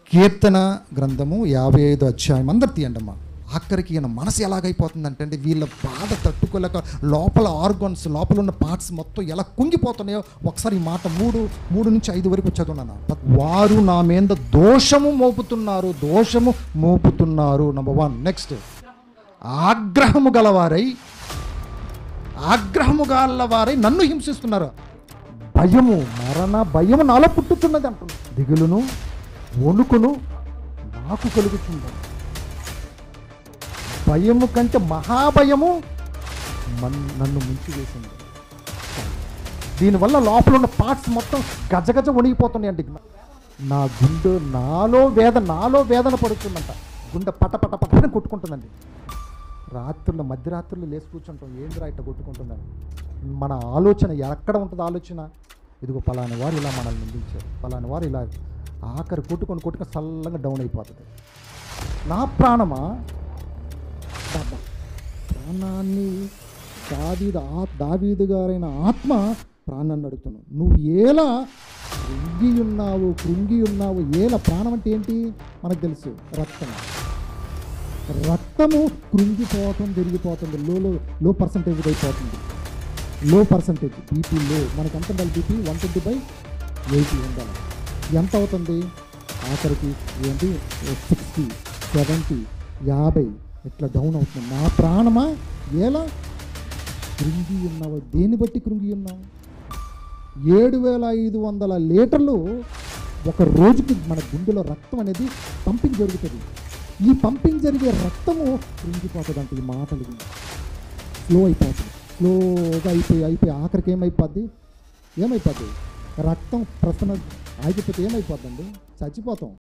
కీర్తన గ్రంథము యాభై ఐదు అధ్యాయం అందరు తీయండి అమ్మా ఆఖరికి ఈయన మనసు ఎలాగైపోతుందంటే అండి వీళ్ళ బాధ తట్టుకోలేక లోపల ఆర్గన్స్ లోపల ఉన్న పార్ట్స్ మొత్తం ఎలా కుంగిపోతున్నాయో ఒకసారి ఈ మాట మూడు మూడు నుంచి ఐదు వరకు చదువున్నాను వారు నా మీద దోషము మోపుతున్నారు దోషము మోపుతున్నారు నంబర్ వన్ నెక్స్ట్ ఆగ్రహము గలవారై ఆగ్రహము గలవారై నన్ను హింసిస్తున్నారు భయము మరణ భయము నాలో పుట్టుతున్నది అంటున్నాను దిగులును వణుకును నాకు కలుగుతుంది భయము కంటే మహాభయము మన్ నన్ను ముంచి వేసింది దీనివల్ల లోపల ఉన్న పార్ట్స్ మొత్తం గజగజ వణిగిపోతున్నాయండి నా గుండె నాలో వేద నాలో వేదన పడుతుందంట గుండె పట పట పటని కొట్టుకుంటుందండి రాత్రుల్లో మధ్యరాత్రులు లేచి కూర్చుంటాం ఏందిరా ఇట్ట కొట్టుకుంటుందని మన ఆలోచన ఎక్కడ ఉంటుంది ఆలోచన ఇదిగో పలాని వారు ఇలా మనల్ని నిందించారు పలాని వారు ఇలా ఆఖరి కొట్టుకొని కొట్టుకొని చల్లగా డౌన్ అయిపోతుంది నా ప్రాణమా బాబా, ప్రాణాన్ని దావీదు ఆ దావీదు గారైన ఆత్మ ప్రాణాన్ని అడుగుతున్నావు నువ్వు ఏలా కృంగి ఉన్నావు కృంగి ఉన్నావు ఏలా ప్రాణం అంటే ఏంటి మనకు తెలుసు రక్తం రక్తము కృంగిపోవటం తిరిగిపోతుంది లో లో లో పర్సంటేజ్ అయిపోతుంది లో పర్సంటేజ్ బీపీ లో మనకి ఎంత ఉండాలి BP one twenty by eighty ఉండాలి ఎంత అవుతుంది ఆఖరికి ఏంటి సిక్స్టీ సెవెంటీ యాభై ఇట్లా డౌన్ అవుతుంది నా ప్రాణమా ఎలా కృంగి ఉన్నావు దేన్ని బట్టి కృంగి ఉన్నావు ఏడు వేల ఐదు వందల లీటర్లు ఒక రోజుకి మన గుండెలో రక్తం అనేది పంపింగ్ జరుగుతుంది ఈ పంపింగ్ జరిగే రక్తము కృంగిపోతుంది అంటే ఈ మాటలు విని. స్లో అయిపోతుంది స్లోగా అయిపోయి అయిపోయి ఆఖరికి ఏమైపోద్ది ఏమైపోద్ది రక్తం ప్రసన ఆగిపోతే ఏమైపోద్దండి చచ్చిపోతాం